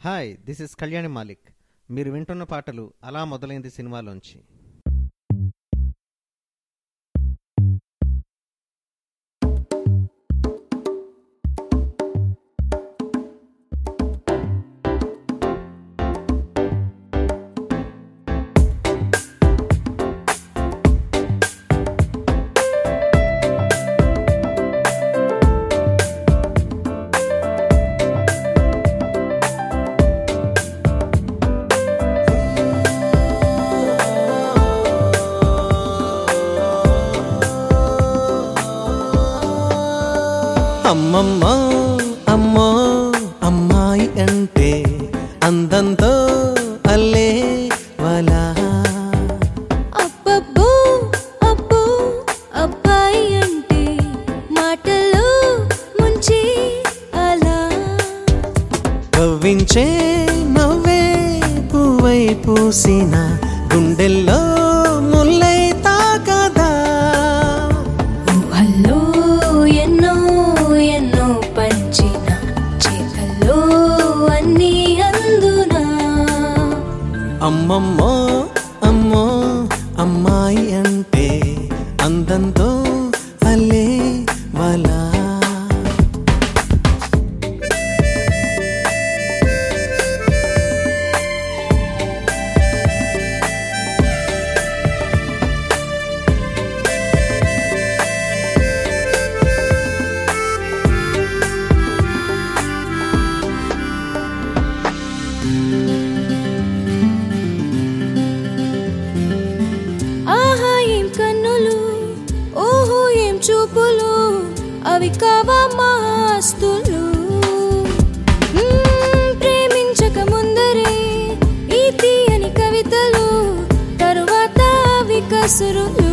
hi this is Kalyani Malik మీరు వింటున్న పాటలు అలా మొదలైంది సినిమాలోంచి అమ్మమ్మ అమ్మో అమ్మాయి అంటే అందంతో అల్లే వలా అబ్బబ్బో అబ్బో అబ్బాయి అంటే మాటలు ముంచి అలా కవ్వించే నవ్వే పువ్వై పూసిన గుండెల్లో ముల్లై తాకదా ఊహల్లో ఎన్నో ఎన్నో పంచిన చేతల్లో అన్నీ అందునా అమ్మమ్మో అమ్మో అమ్మాయి అంటే అందంతో అల్లే వలా ఆహా ఏం కన్నులు ఓహో ఏం చూపులు అవి కావా మాస్తులు మ్మ్, ప్రేమించక ముందరే ఈ తీయని కవితలు తరువాత అవి కసురులు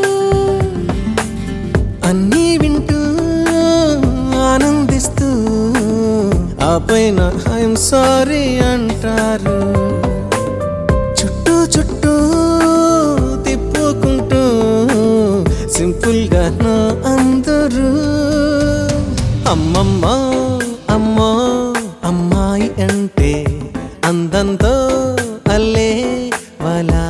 అన్నీ వింటూ ఆనందిస్తూ ఆ పైన ఐఎమ్ సారీ అంటారు చుట్టూ చుట్టూ తిప్పుకుంటూ సింపుల్ గా నా అందరూ అమ్మమ్మ అమ్మో అమ్మాయి అంటే అందంతో అల్లే వలా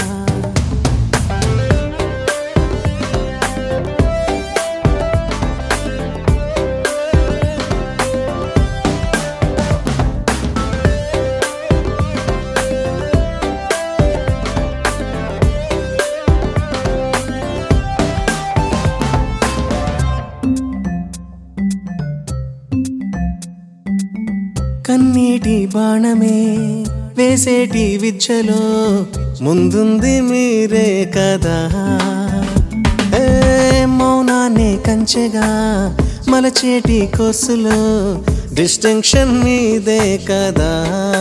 కన్నీటి బాణమే వేసేటి విద్యలో ముందుంది మీరే కదా ఏ మౌనాన్ని కంచెగా మలచేటి కోసులో డిస్టింక్షన్ మీదే కదా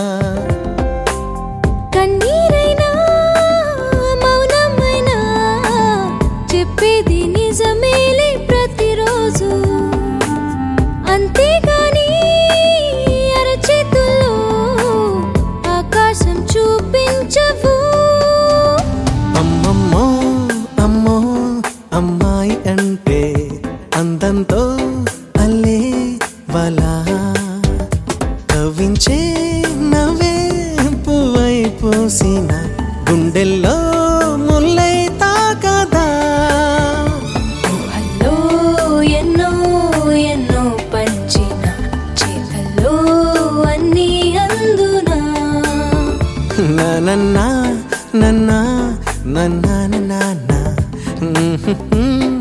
కన్నీరైనా మౌనమైనా చెప్పేది నిజమేలే ప్రతిరోజు అంతేగాని అరచేతుల్లో ఆకాశం చూపించవు అమ్మమ్మో అమ్మో అమ్మాయి అంటే అందంతో అల్లే వలా కవ్వించే నవ్వే పువ్వై పూసిన గుండెల్లో ముల్లై తాకదా ఊహల్లో ఎన్నో ఎన్నో పంచిన చేతల్లో అన్నీ అందునా నన్న నన్న నన్న నన్న